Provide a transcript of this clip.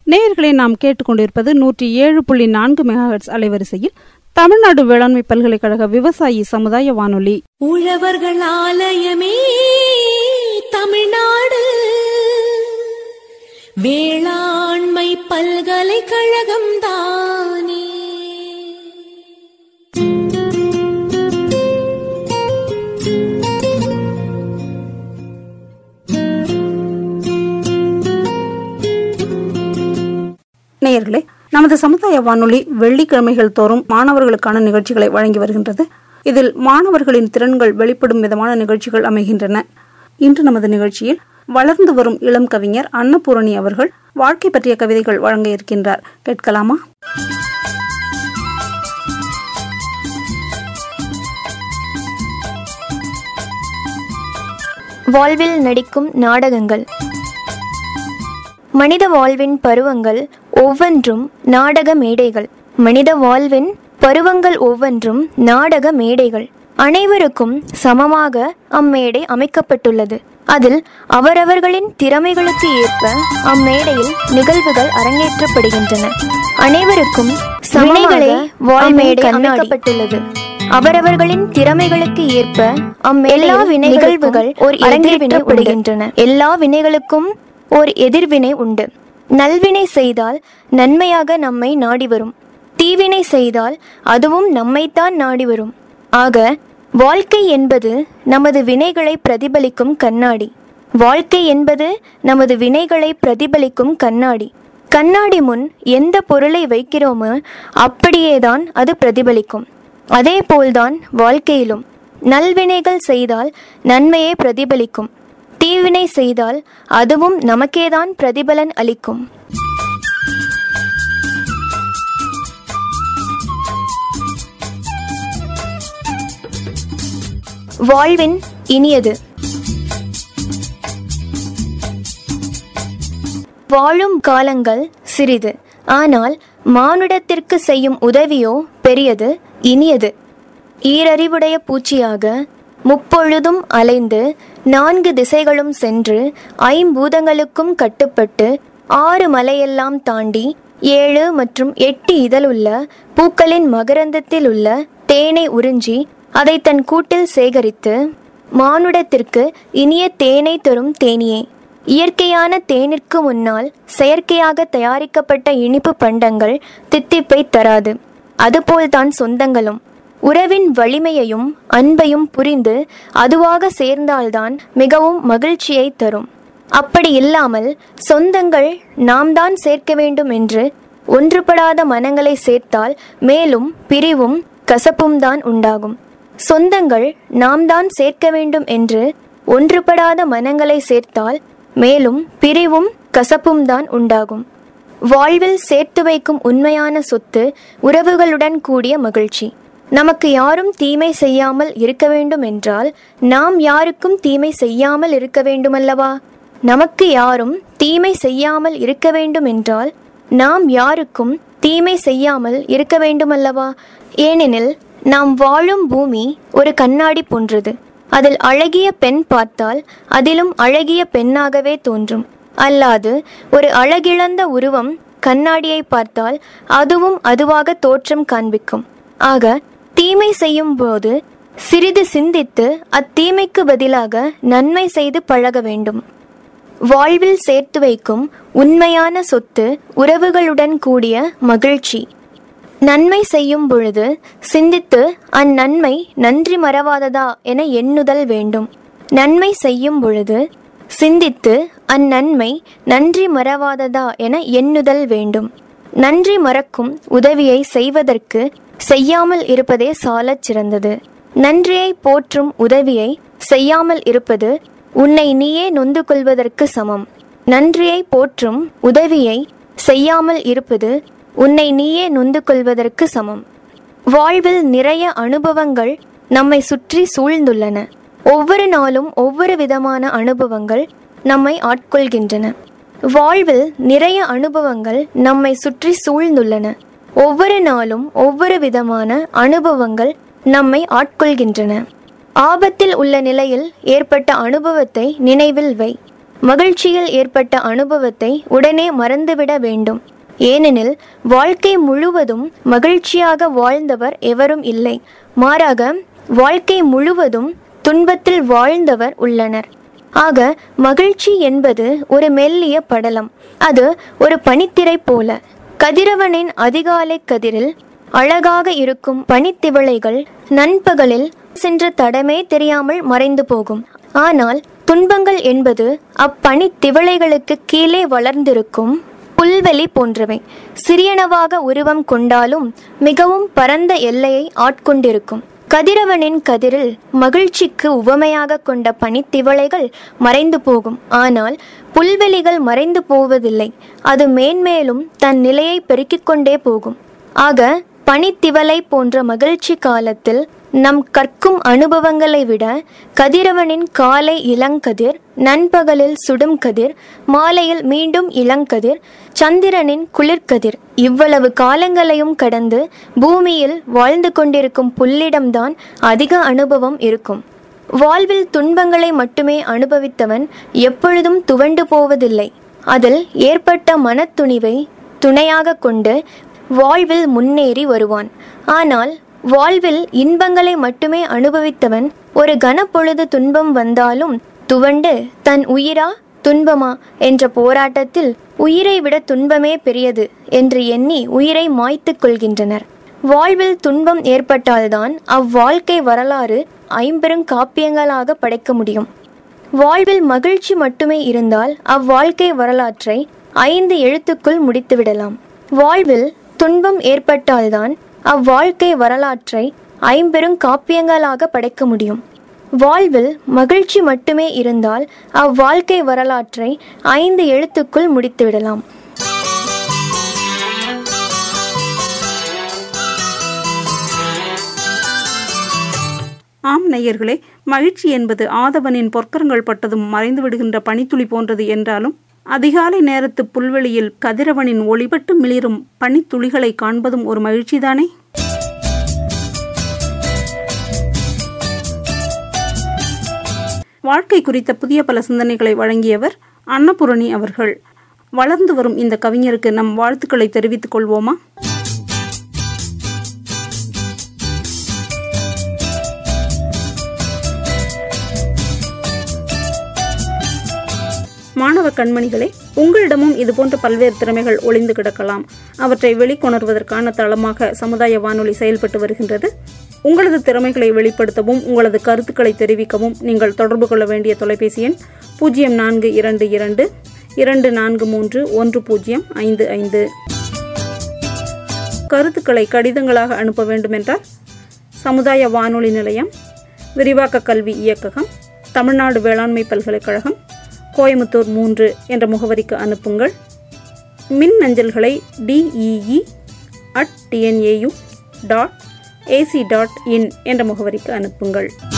நேயர்களை நாம் கேட்டுக்கொண்டிருப்பது நூற்றி ஏழு புள்ளி நான்கு மெகாஹெட்ஸ் அலைவரிசையில் தமிழ்நாடு வேளாண்மை பல்கலைக்கழக விவசாயி சமுதாய வானொலி உழவர்கள் ஆலயமே தமிழ்நாடு வேளாண்மை பல்கலைக்கழகம் தானே நேயர்களே நமது சமுதாய வானொலி வெள்ளிக்கிழமைகள் தோறும் மாணவர்களுக்கான நிகழ்ச்சிகளை வழங்கி வருகின்றது இதில் மாணவர்களின் திறன்கள் வெளிப்படும் விதமான நிகழ்ச்சிகள் அமைகின்றன இன்று நமது நிகழ்ச்சியில் வளர்ந்து வரும் இளம் கவிஞர் அன்னபூரணி அவர்கள் வாழ்க்கை பற்றிய கவிதைகள் வழங்க இருக்கின்றார் கேட்கலாமா வாழ்வில் நடிக்கும் நாடகங்கள் மனித வாழ்வின் பருவங்கள் ஒவ்வொன்றும் நாடக மேடைகள் மனித வாழ்வின் பருவங்கள் ஒவ்வொன்றும் நாடக மேடைகள் அனைவருக்கும் சமமாக அம்மேடை அமைக்கப்பட்டுள்ளது அதில் அவரவர்களின் திறமைகளுக்கு ஏற்ப அம்மேடையில் நிகழ்வுகள் அரங்கேற்றப்படுகின்றன அனைவருக்கும் சமநிலை வாழ்மேடை அமைக்கப்பட்டுள்ளது அவரவர்களின் திறமைகளுக்கு ஏற்ப அம்மேலா நிகழ்வுகள் ஒரு அரங்கேற்றப்படுகின்றன எல்லா வினைகளுக்கும் ஓர் எதிர்வினை உண்டு நல்வினை செய்தால் நன்மையாக நம்மை நாடி வரும் தீவினை செய்தால் அதுவும் நம்மைத்தான் நாடி வரும் ஆக வாழ்க்கை என்பது நமது வினைகளை பிரதிபலிக்கும் கண்ணாடி வாழ்க்கை என்பது நமது வினைகளை பிரதிபலிக்கும் கண்ணாடி கண்ணாடி முன் எந்த பொருளை வைக்கிறோமோ அப்படியேதான் அது பிரதிபலிக்கும் அதே போல்தான் வாழ்க்கையிலும் நல்வினைகள் செய்தால் நன்மையே பிரதிபலிக்கும் தீவினை செய்தால் அதுவும் நமக்கேதான் பிரதிபலன் அளிக்கும் வாழ்வின் இனியது வாழும் காலங்கள் சிறிது ஆனால் மானுடத்திற்கு செய்யும் உதவியோ பெரியது இனியது ஈரறிவுடைய பூச்சியாக முப்பொழுதும் அலைந்து நான்கு திசைகளும் சென்று ஐம்பூதங்களுக்கும் கட்டுப்பட்டு ஆறு மலையெல்லாம் தாண்டி ஏழு மற்றும் எட்டு இதழுள்ள பூக்களின் மகரந்தத்தில் உள்ள தேனை உறிஞ்சி அதை தன் கூட்டில் சேகரித்து மானுடத்திற்கு இனிய தேனை தரும் தேனியே இயற்கையான தேனிற்கு முன்னால் செயற்கையாக தயாரிக்கப்பட்ட இனிப்பு பண்டங்கள் தித்திப்பை தராது அதுபோல்தான் சொந்தங்களும் உறவின் வலிமையையும் அன்பையும் புரிந்து அதுவாக சேர்ந்தால்தான் மிகவும் மகிழ்ச்சியை தரும் அப்படி இல்லாமல் சொந்தங்கள் நாம் தான் சேர்க்க வேண்டும் என்று ஒன்றுபடாத மனங்களை சேர்த்தால் மேலும் பிரிவும் கசப்பும் தான் உண்டாகும் சொந்தங்கள் நாம் தான் சேர்க்க வேண்டும் என்று ஒன்றுபடாத மனங்களை சேர்த்தால் மேலும் பிரிவும் கசப்பும் தான் உண்டாகும் வாழ்வில் சேர்த்து வைக்கும் உண்மையான சொத்து உறவுகளுடன் கூடிய மகிழ்ச்சி நமக்கு யாரும் தீமை செய்யாமல் இருக்க வேண்டும் என்றால் நாம் யாருக்கும் தீமை செய்யாமல் இருக்க வேண்டுமல்லவா நமக்கு யாரும் தீமை செய்யாமல் இருக்க வேண்டும் என்றால் நாம் யாருக்கும் தீமை செய்யாமல் இருக்க வேண்டுமல்லவா ஏனெனில் நாம் வாழும் பூமி ஒரு கண்ணாடி போன்றது அதில் அழகிய பெண் பார்த்தால் அதிலும் அழகிய பெண்ணாகவே தோன்றும் அல்லாது ஒரு அழகிழந்த உருவம் கண்ணாடியை பார்த்தால் அதுவும் அதுவாக தோற்றம் காண்பிக்கும் ஆக தீமை செய்யும் போது சிறிது சிந்தித்து அத்தீமைக்கு பதிலாக நன்மை செய்து பழக வேண்டும் வாழ்வில் சேர்த்து வைக்கும் உண்மையான சொத்து உறவுகளுடன் கூடிய மகிழ்ச்சி நன்மை செய்யும் பொழுது சிந்தித்து அந்நன்மை நன்றி மறவாததா என எண்ணுதல் வேண்டும் நன்மை செய்யும் பொழுது சிந்தித்து அந்நன்மை நன்றி மறவாததா என எண்ணுதல் வேண்டும் நன்றி மறக்கும் உதவியை செய்வதற்கு செய்யாமல் இருப்பதே சாலச் சிறந்தது நன்றியை போற்றும் உதவியை செய்யாமல் இருப்பது உன்னை நீயே நொந்து கொள்வதற்கு சமம் நன்றியை போற்றும் உதவியை செய்யாமல் இருப்பது உன்னை நீயே நொந்து கொள்வதற்கு சமம் வாழ்வில் நிறைய அனுபவங்கள் நம்மை சுற்றி சூழ்ந்துள்ளன ஒவ்வொரு நாளும் ஒவ்வொரு விதமான அனுபவங்கள் நம்மை ஆட்கொள்கின்றன வாழ்வில் நிறைய அனுபவங்கள் நம்மை சுற்றி சூழ்ந்துள்ளன ஒவ்வொரு நாளும் ஒவ்வொரு விதமான அனுபவங்கள் நம்மை ஆட்கொள்கின்றன ஆபத்தில் உள்ள நிலையில் ஏற்பட்ட அனுபவத்தை நினைவில் வை மகிழ்ச்சியில் ஏற்பட்ட அனுபவத்தை உடனே மறந்துவிட வேண்டும் ஏனெனில் வாழ்க்கை முழுவதும் மகிழ்ச்சியாக வாழ்ந்தவர் எவரும் இல்லை மாறாக வாழ்க்கை முழுவதும் துன்பத்தில் வாழ்ந்தவர் உள்ளனர் ஆக மகிழ்ச்சி என்பது ஒரு மெல்லிய படலம் அது ஒரு பனித்திரை போல கதிரவனின் அதிகாலை கதிரில் அழகாக இருக்கும் பனித்திவளைகள் நண்பகலில் சென்ற தடமே தெரியாமல் மறைந்து போகும் ஆனால் துன்பங்கள் என்பது அப்பனித்திவளைகளுக்கு கீழே வளர்ந்திருக்கும் புல்வெளி போன்றவை சிறியனவாக உருவம் கொண்டாலும் மிகவும் பரந்த எல்லையை ஆட்கொண்டிருக்கும் கதிரவனின் கதிரில் மகிழ்ச்சிக்கு உவமையாக கொண்ட பனித்திவளைகள் மறைந்து போகும் ஆனால் புல்வெளிகள் மறைந்து போவதில்லை அது மேன்மேலும் தன் நிலையை பெருக்கிக் கொண்டே போகும் ஆக பனித்திவலை போன்ற மகிழ்ச்சி காலத்தில் நம் கற்கும் அனுபவங்களை விட கதிரவனின் காலை இளங்கதிர் நண்பகலில் சுடும் கதிர் மாலையில் மீண்டும் இளங்கதிர் சந்திரனின் குளிர்கதிர் இவ்வளவு காலங்களையும் கடந்து பூமியில் வாழ்ந்து கொண்டிருக்கும் புல்லிடம்தான் அதிக அனுபவம் இருக்கும் வாழ்வில் துன்பங்களை மட்டுமே அனுபவித்தவன் எப்பொழுதும் துவண்டு போவதில்லை அதில் ஏற்பட்ட மனத்துணிவை துணையாக கொண்டு வாழ்வில் முன்னேறி வருவான் ஆனால் வாழ்வில் இன்பங்களை மட்டுமே அனுபவித்தவன் ஒரு கனப்பொழுது துன்பம் வந்தாலும் துவண்டு தன் உயிரா துன்பமா என்ற போராட்டத்தில் உயிரை விட துன்பமே பெரியது என்று எண்ணி உயிரை மாய்த்துக் கொள்கின்றனர் வாழ்வில் துன்பம் ஏற்பட்டால்தான் அவ்வாழ்க்கை வரலாறு ஐம்பெரும் காப்பியங்களாக படைக்க முடியும் வாழ்வில் மகிழ்ச்சி மட்டுமே இருந்தால் அவ்வாழ்க்கை வரலாற்றை ஐந்து எழுத்துக்குள் முடித்துவிடலாம் வாழ்வில் துன்பம் ஏற்பட்டால்தான் அவ்வாழ்க்கை வரலாற்றை ஐம்பெரும் காப்பியங்களாக படைக்க முடியும் வாழ்வில் மகிழ்ச்சி மட்டுமே இருந்தால் அவ்வாழ்க்கை வரலாற்றை ஐந்து எழுத்துக்குள் முடித்துவிடலாம் ஆம் நேயர்களே மகிழ்ச்சி என்பது ஆதவனின் பொற்கரங்கள் பட்டதும் மறைந்து விடுகின்ற பனித்துளி போன்றது என்றாலும் அதிகாலை நேரத்து புல்வெளியில் கதிரவனின் ஒளிபட்டு மிளிரும் பனித்துளிகளை காண்பதும் ஒரு மகிழ்ச்சிதானே வாழ்க்கை குறித்த புதிய பல சிந்தனைகளை வழங்கியவர் அன்னபூரணி அவர்கள் வளர்ந்து வரும் இந்த கவிஞருக்கு நம் வாழ்த்துக்களை தெரிவித்துக் கொள்வோமா மாணவ கண்மணிகளே உங்களிடமும் இதுபோன்ற பல்வேறு திறமைகள் ஒளிந்து கிடக்கலாம் அவற்றை வெளிக்கொணர்வதற்கான தளமாக சமுதாய வானொலி செயல்பட்டு வருகின்றது உங்களது திறமைகளை வெளிப்படுத்தவும் உங்களது கருத்துக்களை தெரிவிக்கவும் நீங்கள் தொடர்பு கொள்ள வேண்டிய தொலைபேசி எண் பூஜ்ஜியம் நான்கு இரண்டு இரண்டு இரண்டு நான்கு மூன்று ஒன்று பூஜ்ஜியம் ஐந்து ஐந்து கருத்துக்களை கடிதங்களாக அனுப்ப வேண்டுமென்றால் சமுதாய வானொலி நிலையம் விரிவாக்க கல்வி இயக்ககம் தமிழ்நாடு வேளாண்மை பல்கலைக்கழகம் கோயமுத்தூர் மூன்று என்ற முகவரிக்கு அனுப்புங்கள் மின் அஞ்சல்களை DEE at TNAU dot AC dot in என்ற முகவரிக்கு அனுப்புங்கள்